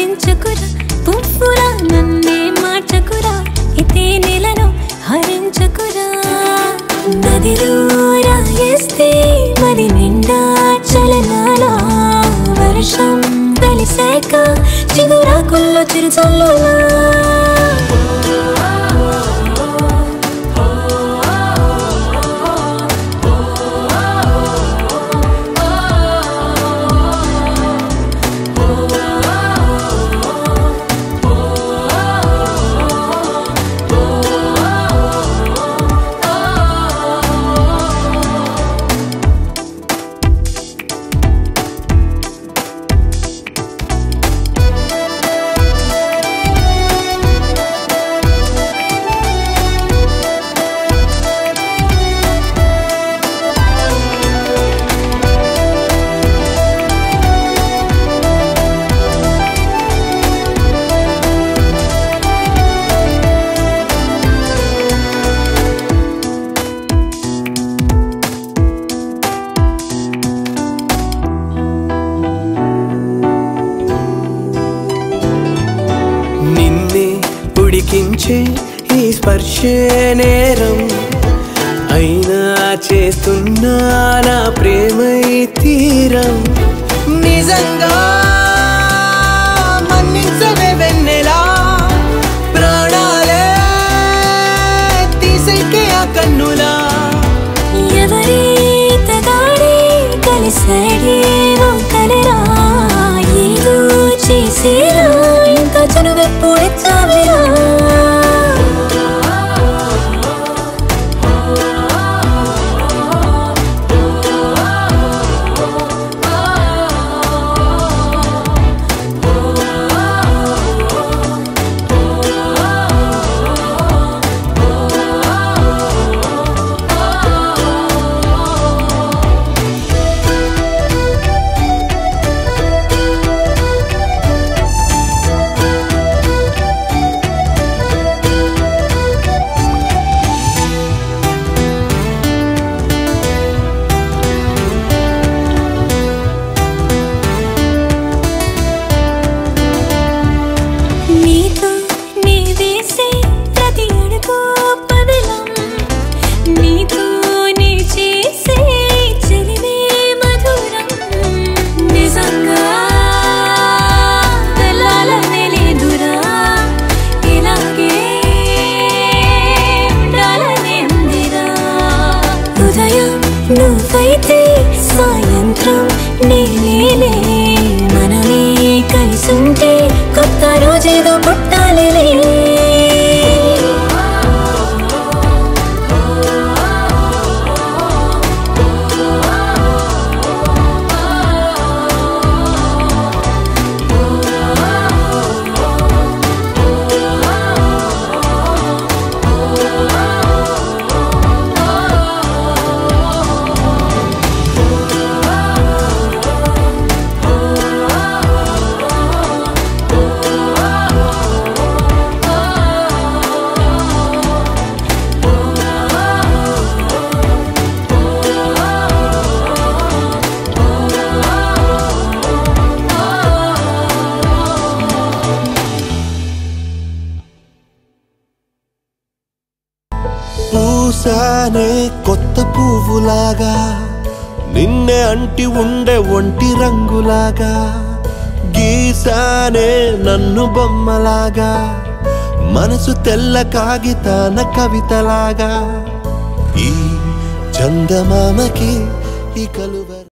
హరించుకురా పువ్వులా నన్నే మార్చకురా ఇతే నెలను హరించుకురా నదిలో రాయేస్తే మది నిండా చలనాల వర్షం వెలిసాక చిగురాకుల్లో చిరుచల్లులా నిన్నే ఉడికించే ఈ స్పర్శే నేరం అయినా చేస్తున్నా నా ప్రేమై తీరం నిజంగా మన్నించవే వెన్నెలా ప్రాణాలే తీసేకే ఆ కన్నులా ఎవరి తగాడి కలిసాడే కలరా ఏదో చేసేరా ఇంకా చనువెప్పుడెచ్చావిరా నీతో నీ వేసే ప్రతి అడుగు పదలం నీతో నీ చేసే చెలివే మధురం నిజంగా వెళ్ళాలనే లేదురా ఇలాగే ఉండాలనే ఉందిరా ఉదయం నువ్వైతే సాయంత్రం నేనేలే మనమే కలిసుంటే కొత్త రోజేదో పుట్టాలిలే పూసానే కొత్త పువ్వులాగా నిన్నే అంటి ఉండే ఒంటి రంగులాగా గీసానే నన్ను బొమ్మలాగా మనసు తెల్ల కాగితాన కవితలాగా ఈ చందమామకి ఈ కలువ